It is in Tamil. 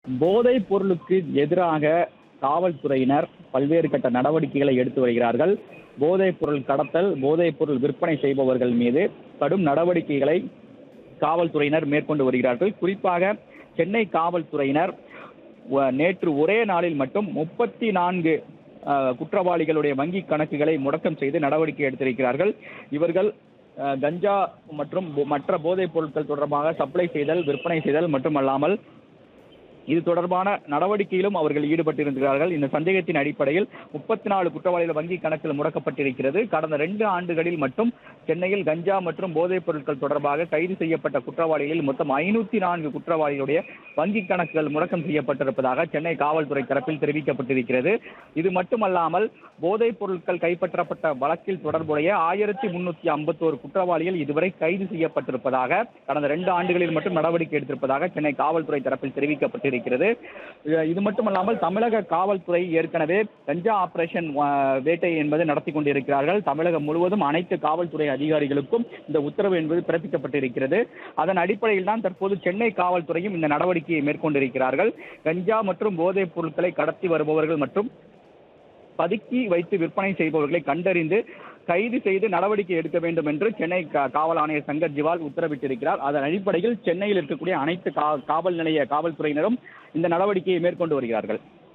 போதைப் பொருளுக்கு எதிராக காவல்துறையினர் பல்வேறு கட்ட நடவடிக்கைகளை எடுத்து வருகிறார்கள் போதைப் பொருள் கடத்தல் போதைப் பொருள் விற்பனை செய்பவர்கள் மீது கடும் நடவடிக்கைகளை காவல்துறையினர் மேற்கொண்டு வருகிறார்கள் குறிப்பாக சென்னை காவல்துறையினர் வ- நேற்று ஒரே நாளில் மட்டும் முப்பத்தி நான்கு குற்றவாளிகளுடைய வங்கி கணக்குகளை முடக்கம் செய்து நடவடிக்கை எடுத்திருக்கிறார்கள் இவர்கள் அஹ், கஞ்சா மற்றும் பொ- மற்ற போதைப் பொருட்கள் தொடர்பாக சப்ளை செய்தல் விற்பனை செய்தல் மட்டுமல்லாமல் இது தொடர்பான நடவடிக்கையிலும் அவர்கள் ஈடுபட்டிருக்கிறார்கள் இந்த சந்தேகத்தின் அடிப்படையில் முப்பத்தி நாலு குற்றவாளிகள் வங்கி கணக்கில் முடக்கப்பட்டிருக்கிறது கடந்த ரெண்டு ஆண்டுகளில் மட்டும் சென்னையில் கஞ்சா மற்றும் போதைப் பொருட்கள் தொடர்பாக கைது செய்யப்பட்ட குற்றவாளிகளில் மொத்தம் ஐநூத்தி நான்கு குற்றவாளிகளுடைய வங்கி கணக்குகள் முடக்கம் செய்யப்பட்டிருப்பதாக சென்னை காவல்துறை தரப்பில் தெரிவிக்கப்பட்டிருக்கிறது இது மட்டுமல்லாமல் போதைப் பொருட்கள் கைப்பற்றப்பட்ட வழக்கில் தொடர்புடைய ஆயிரத்தி முன்னூத்தி ஐம்பத்தோரு குற்றவாளிகள் இதுவரை கைது செய்யப்பட்டிருப்பதாக கடந்த ரெண்டு ஆண்டுகளில் மட்டும் நடவடிக்கை எடுத்திருப்பதாக சென்னை காவல்துறை தரப்பில் தெரிவிக்கப்பட்டிருக்கிறது இது- இது மட்டுமல்லாமல் தமிழக காவல்துறை ஏற்கனவே கஞ்சா ஆபரேஷன் அஹ், வேட்டை என்பது நடத்தி கொண்டிருக்கிறார்கள் தமிழகம் முழுவதும் அனைத்து காவல்துறை அதிகாரிகளுக்கும் இந்த உத்தரவு என்பது பிறப்பிக்கப்பட்டிருக்கிறது அதன் அடிப்படையில் தான் தற்போது சென்னை காவல்துறையும் இந்த நடவடிக்கையை மேற்கொண்டிருக்கிறார்கள் கஞ்சா மற்றும் போதைப் பொருட்களை கடத்தி வருபவர்கள் மற்றும் பதுக்கி வைத்து விற்பனை செய்பவர்களை கண்டறிந்து கைது செய்து நடவடிக்கை எடுக்க வேண்டும் என்று சென்னை கா- காவல் ஆணையர் சங்கர் ஜிவால் உத்தரவிட்டிருக்கிறார் அதன் அடிப்படையில் சென்னையில் இருக்கக்கூடிய அனைத்து கா- காவல் நிலைய காவல்துறையினரும் இந்த நடவடிக்கையை மேற்கொண்டு வருகிறார்கள்